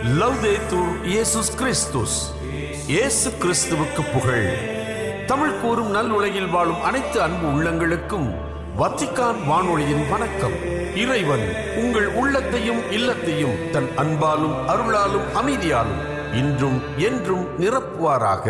லவ்தேத்தூர் இயேசுஸ் கிறிஸ்துஸ் இயேசு கிறிஸ்துவுக்கு புகழ் தமிழ் கூறும் நல் உலகில் வாழும் அனைத்து அன்பு உள்ளங்களுக்கும் வத்திக்கான் வானொலியின் வணக்கம் இறைவன் உங்கள் உள்ளத்தையும் இல்லத்தையும் தன் அன்பாலும் அருளாலும் அமைதியாலும் இன்றும் என்றும் நிரப்புவாராக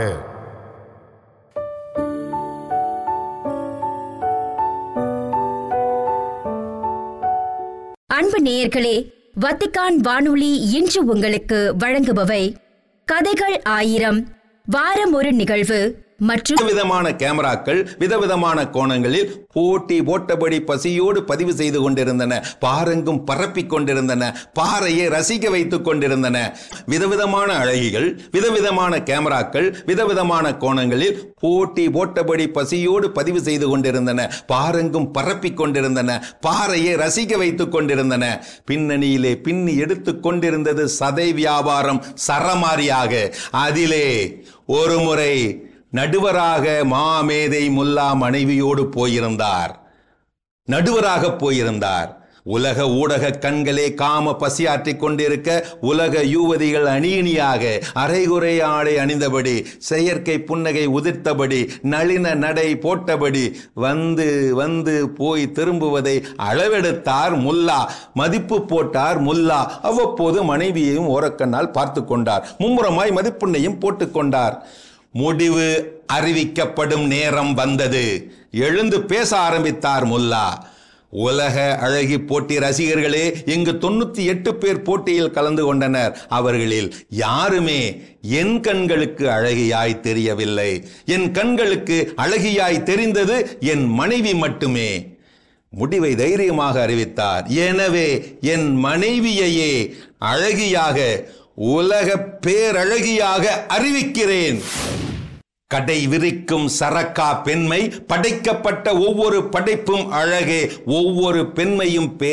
அன்பு நேயர்களே வத்திக்கான் வானொலி இன்று உங்களுக்கு வழங்குபவை கதைகள் ஆயிரம் வாரம் ஒரு நிகழ்வு மற்றும் விதவிதமான கேமராக்கள் விதவிதமான கோணங்களில் போட்டி போட்டபடி பசியோடு பதிவு செய்து கொண்டிருந்தன பாரெங்கும் பரப்பிக் கொண்டிருந்தன பாறையை ரசிக்க வைத்துக் கொண்டிருந்தன விதவிதமான அழகிகள் விதவிதமான கேமராக்கள் விதவிதமான கோணங்களில் போட்டி போட்டபடி பசியோடு பதிவு செய்து கொண்டிருந்தன பாரெங்கும் பரப்பிக் கொண்டிருந்தன பாறையை ரசிக்க வைத்துக் கொண்டிருந்தன பின்னணியிலே பின்னி எடுத்துக் கொண்டிருந்தது சதை வியாபாரம் சரமாரியாக அதிலே ஒரு முறை நடுவராக மாமேதை முல்லா மனைவியோடு போயிருந்தார் நடுவராக போயிருந்தார் உலக ஊடக கண்களே காம பசியாற்றிக் கொண்டிருக்க உலக யுவதிகள் அணியணியாக அரைகுறை ஆடை அணிந்தபடி செயற்கை புன்னகை உதிர்த்தபடி நளின நடை போட்டபடி வந்து வந்து போய் திரும்புவதை அளவெடுத்தார் முல்லா மதிப்பு போட்டார் முல்லா அவ்வப்போது மனைவியையும் ஓரக்கண்ணால் பார்த்து கொண்டார் மும்முரமாய் மதிப்புண்ணையும் போட்டுக்கொண்டார் முடிவு அறிவிக்கப்படும் நேரம் வந்தது எழுந்து பேச ஆரம்பித்தார் முல்லா உலக அழகி போட்டி ரசிகர்களே இங்கு தொண்ணூத்தி எட்டு பேர் போட்டியில் கலந்து கொண்டனர் அவர்களில் யாருமே என் கண்களுக்கு அழகியாய் தெரியவில்லை என் கண்களுக்கு அழகியாய் தெரிந்தது என் மனைவி மட்டுமே முடிவை தைரியமாக அறிவித்தார் எனவே என் மனைவியையே அழகியாக உலக பேரழகியாக அறிவிக்கிறேன் கடை விரிக்கும் சரக்கா பெண்மை படைக்கப்பட்ட ஒவ்வொரு படைப்பும் அழகே ஒவ்வொரு பெண்மையும் பே